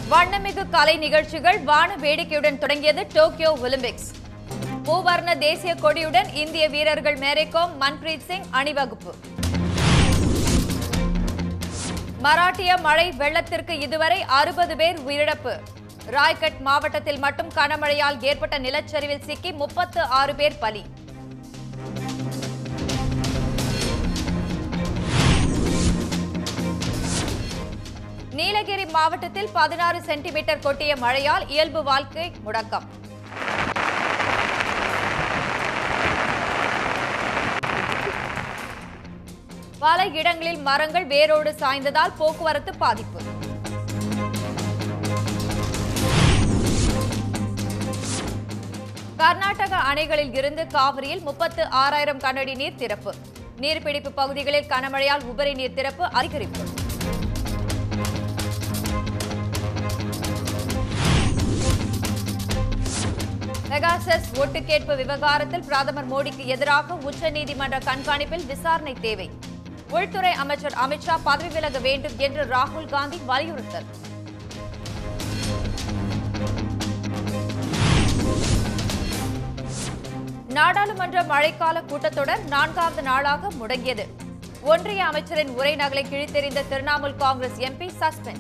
வண்ணமிகு கலை நிகழ்ச்சிகள் வான வேடிக்கையுடன் தொடங்கியது டோக்கியோ ஒலிம்பிக்ஸ் மூவர்ண தேசிய கொடியுடன் இந்திய வீரர்கள் மேரிகோம் மன்பிரீத் சிங் அணிவகுப்பு மராட்டிய மழை வெள்ளத்திற்கு இதுவரை அறுபது பேர் உயிரிழப்பு ராய்கட் மாவட்டத்தில் மட்டும் கனமழையால் ஏற்பட்ட நிலச்சரிவில் சிக்கி முப்பத்து ஆறு பேர் பலி நீலகிரி மாவட்டத்தில் பதினாறு சென்டிமீட்டர் கொட்டிய மழையால் இயல்பு வாழ்க்கை முடக்கம் பல இடங்களில் மரங்கள் வேரோடு சாய்ந்ததால் போக்குவரத்து பாதிப்பு கர்நாடக அணைகளில் இருந்து காவிரியில் முப்பத்து ஆறாயிரம் கனஅடி நீர் திறப்பு நீர்பிடிப்பு பகுதிகளில் கனமழையால் உபரி நீர் திறப்பு அதிகரிப்பு மெகாசெஸ் ஓட்டு கேட்பு விவகாரத்தில் பிரதமர் மோடிக்கு எதிராக உச்சநீதிமன்ற கண்காணிப்பில் விசாரணை தேவை உள்துறை அமைச்சர் அமித்ஷா பதவி விலக வேண்டும் என்று ராகுல் காந்தி வலியுறுத்தல் நாடாளுமன்ற மழைக்கால கூட்டத்தொடர் நான்காவது நாளாக முடங்கியது ஒன்றிய அமைச்சரின் உரை நகலை கிழித்தெறிந்த திரிணாமுல் காங்கிரஸ் எம்பி சஸ்பெண்ட்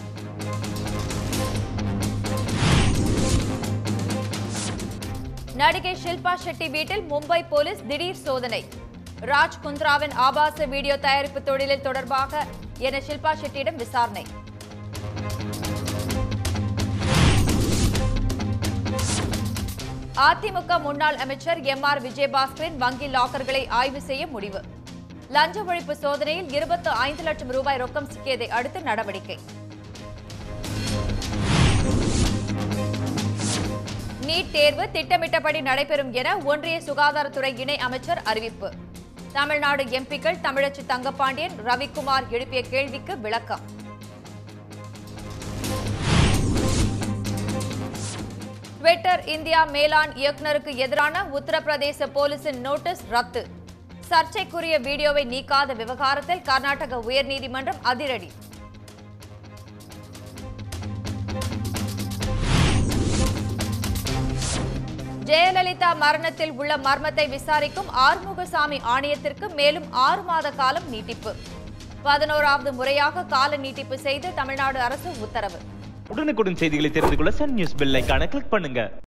நடிகை ஷில்பா ஷெட்டி வீட்டில் மும்பை போலீஸ் திடீர் சோதனை ராஜ் குந்த்ராவின் ஆபாச வீடியோ தயாரிப்பு தொழிலில் தொடர்பாக என ஷில்பா ஷெட்டியிடம் விசாரணை அதிமுக முன்னாள் அமைச்சர் எம் ஆர் விஜயபாஸ்கரின் வங்கி லாக்கர்களை ஆய்வு செய்ய முடிவு லஞ்ச ஒழிப்பு சோதனையில் இருபத்து ஐந்து லட்சம் ரூபாய் ரொக்கம் சிக்கியதை அடுத்து நடவடிக்கை நீட் தேர்வு திட்டமிட்டபடி நடைபெறும் என ஒன்றிய சுகாதாரத்துறை இணை அமைச்சர் அறிவிப்பு தமிழ்நாடு எம்பிக்கள் தமிழச்சி தங்கப்பாண்டியன் ரவிக்குமார் எழுப்பிய கேள்விக்கு விளக்கம் ட்விட்டர் இந்தியா மேலாண் இயக்குநருக்கு எதிரான உத்தரப்பிரதேச போலீசின் நோட்டீஸ் ரத்து சர்ச்சைக்குரிய வீடியோவை நீக்காத விவகாரத்தில் கர்நாடக உயர்நீதிமன்றம் அதிரடி ஜெயலலிதா மரணத்தில் உள்ள மர்மத்தை விசாரிக்கும் ஆறுமுகசாமி ஆணையத்திற்கு மேலும் ஆறு மாத காலம் நீட்டிப்பு பதினோராவது முறையாக கால நீட்டிப்பு செய்து தமிழ்நாடு அரசு உத்தரவு உடனுக்குடன் செய்திகளை தெரிந்து கொள்ள சன் நியூஸ் பெல் ஐகானை கிளிக் பண்ணுங்க